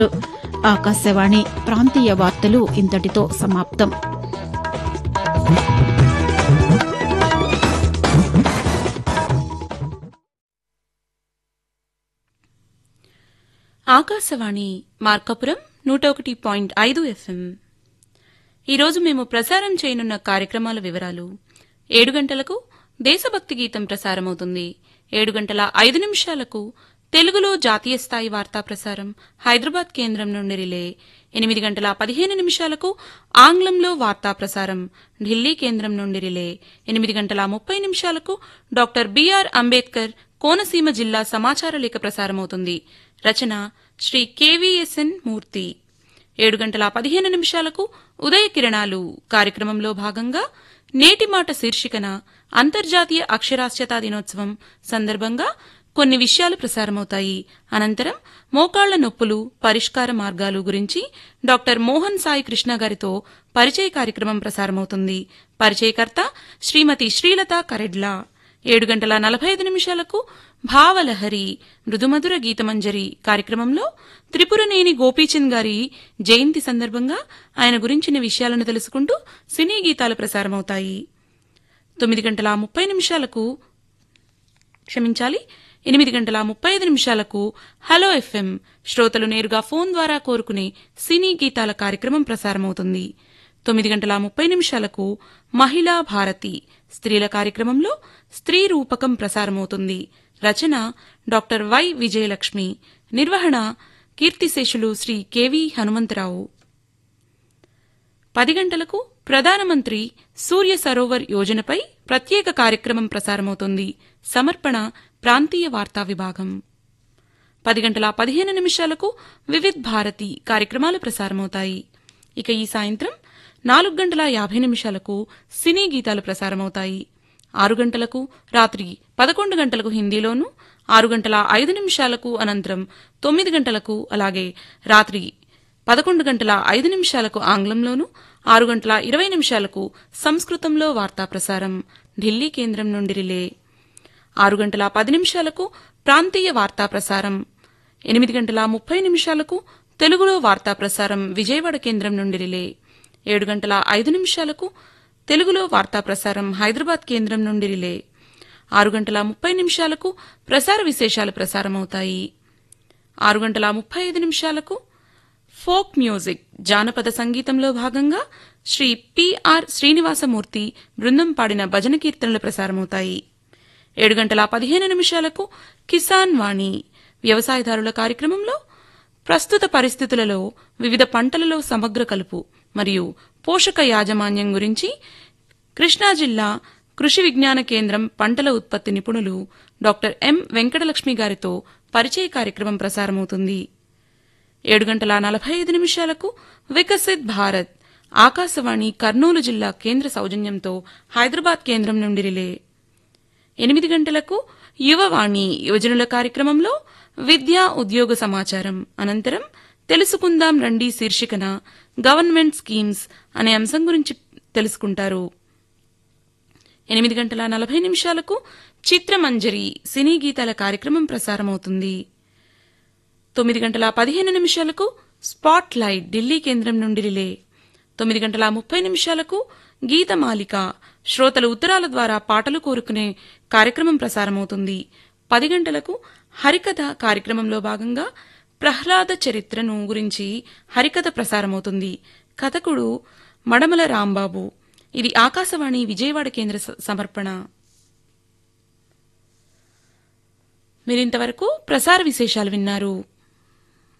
ఆకాశవాణి ప్రాంతీయ వార్తలు ఇంతటితో సమాప్తం ఆకాశవాణి మార్కపురం నూట ఒకటి పాయింట్ ఐదు ఎఫ్ఎం ఈరోజు మేము ప్రసారం చేయనున్న కార్యక్రమాల వివరాలు ఏడు గంటలకు దేశభక్తి గీతం ప్రసారమవుతుంది ఏడు గంటల ఐదు నిమిషాలకు తెలుగులో జాతీయ స్థాయి వార్తా ప్రసారం హైదరాబాద్ కేంద్రం నుండి రిలే ఎనిమిది గంటల పదిహేను నిమిషాలకు ఆంగ్లంలో వార్తా ప్రసారం ఢిల్లీ కేంద్రం నుండి రిలే ఎనిమిది గంటల ముప్పై నిమిషాలకు డాక్టర్ బిఆర్ అంబేద్కర్ కోనసీమ జిల్లా సమాచార లేఖ ప్రసారమవుతుంది రచన శ్రీ కెవిఎస్ఎన్ మూర్తి ఏడు గంటల పదిహేను నిమిషాలకు ఉదయ కిరణాలు కార్యక్రమంలో భాగంగా నేటి మాట శీర్షికన అంతర్జాతీయ అక్షరాస్యతా దినోత్సవం సందర్భంగా కొన్ని విషయాలు ప్రసారమవుతాయి అనంతరం మోకాళ్ల నొప్పులు పరిష్కార మార్గాలు గురించి డాక్టర్ మోహన్ సాయి కృష్ణ గారితో పరిచయ కార్యక్రమం ప్రసారమవుతుంది పరిచయకర్త శ్రీమతి శ్రీలత కరెడ్లా ఏడు గంటల నలభై ఐదు నిమిషాలకు భావలహరి మృదుమధుర గీతమంజరి కార్యక్రమంలో త్రిపురనేని గోపీచంద్ గారి జయంతి సందర్భంగా ఆయన గురించిన విషయాలను తెలుసుకుంటూ సినీ గీతాలు ప్రసారమవుతాయి తొమ్మిది గంటల ముప్పై నిమిషాలకు క్షమించాలి ఎనిమిది గంటల ముప్పై ఐదు నిమిషాలకు హలో ఎఫ్ఎం శ్రోతలు నేరుగా ఫోన్ ద్వారా కోరుకునే సినీ గీతాల కార్యక్రమం ప్రసారమవుతుంది తొమ్మిది గంటల ముప్పై నిమిషాలకు మహిళా భారతి స్త్రీల కార్యక్రమంలో స్త్రీ రూపకం ప్రసారమవుతుంది రచన డాక్టర్ వై విజయలక్ష్మి నిర్వహణ కీర్తిశేషులు శ్రీ కెవి హనుమంతరావు పది గంటలకు ప్రధానమంత్రి సూర్య సరోవర్ యోజనపై ప్రత్యేక కార్యక్రమం ప్రసారమవుతుంది సమర్పణ ప్రాంతీయ వార్తా విభాగం పది గంటల పదిహేను నిమిషాలకు వివిధ్ భారతి కార్యక్రమాలు ప్రసారమవుతాయి ఇక ఈ సాయంత్రం నాలుగు గంటల యాభై నిమిషాలకు సినీ గీతాలు ప్రసారమవుతాయి ఆరు గంటలకు రాత్రి పదకొండు గంటలకు హిందీలోను ఆరు గంటల ఐదు నిమిషాలకు అనంతరం తొమ్మిది గంటలకు అలాగే రాత్రి పదకొండు గంటల ఐదు నిమిషాలకు ఆంగ్లంలోను ఆరు గంటల ఇరవై నిమిషాలకు సంస్కృతంలో వార్తా ప్రసారం ఢిల్లీ కేంద్రం నుండి రిలే ఆరు గంటల పది నిమిషాలకు ప్రాంతీయ వార్తా ప్రసారం ఎనిమిది గంటల ముప్పై నిమిషాలకు తెలుగులో వార్తా ప్రసారం విజయవాడ కేంద్రం నుండి రిలే ఏడు గంటల ఐదు నిమిషాలకు తెలుగులో వార్తా ప్రసారం హైదరాబాద్ కేంద్రం నుండి రిలే ఆరు గంటల ముప్పై నిమిషాలకు ప్రసార విశేషాలు ప్రసారమవుతాయి ఆరు గంటల ముప్పై ఐదు నిమిషాలకు ఫోక్ మ్యూజిక్ జానపద సంగీతంలో భాగంగా శ్రీ పిఆర్ శ్రీనివాసమూర్తి బృందం పాడిన భజన కీర్తనలు ప్రసారమవుతాయి ఏడు గంటల పదిహేను నిమిషాలకు కిసాన్ వాణి వ్యవసాయదారుల కార్యక్రమంలో ప్రస్తుత పరిస్థితులలో వివిధ పంటలలో సమగ్ర కలుపు మరియు పోషక యాజమాన్యం గురించి కృష్ణా జిల్లా కృషి విజ్ఞాన కేంద్రం పంటల ఉత్పత్తి నిపుణులు డాక్టర్ ఎం వెంకటలక్ష్మి గారితో పరిచయ కార్యక్రమం ప్రసారమవుతుంది ఏడు గంటల నలభై ఐదు నిమిషాలకు వికసిత్ భారత్ ఆకాశవాణి కర్నూలు జిల్లా కేంద్ర సౌజన్యంతో హైదరాబాద్ కేంద్రం నుండి రిలే ఎనిమిది గంటలకు యువవాణి యువజనుల కార్యక్రమంలో విద్యా ఉద్యోగ సమాచారం అనంతరం తెలుసుకుందాం రండి శీర్షికన గవర్నమెంట్ స్కీమ్స్ అనే అంశం గురించి తెలుసుకుంటారు ఎనిమిది గంటల నలభై నిమిషాలకు చిత్రమంజరి సినీ గీతాల కార్యక్రమం ప్రసారమవుతుంది తొమ్మిది గంటల పదిహేను నిమిషాలకు స్పాట్ లైట్ ఢిల్లీ కేంద్రం నుండి రిలే తొమ్మిది గంటల ముప్పై నిమిషాలకు గీతమాలిక శ్రోతలు ఉత్తరాల ద్వారా పాటలు కోరుకునే కార్యక్రమం ప్రసారమవుతుంది పది గంటలకు హరికథ కార్యక్రమంలో భాగంగా ప్రహ్లాద చరిత్రను గురించి హరికథ ప్రసారమవుతుంది కథకుడు మడమల రాంబాబు ఇది ఆకాశవాణి విజయవాడ కేంద్ర స- సమర్పణ మీరింతవరకు ప్రసార విశేషాలు విన్నారు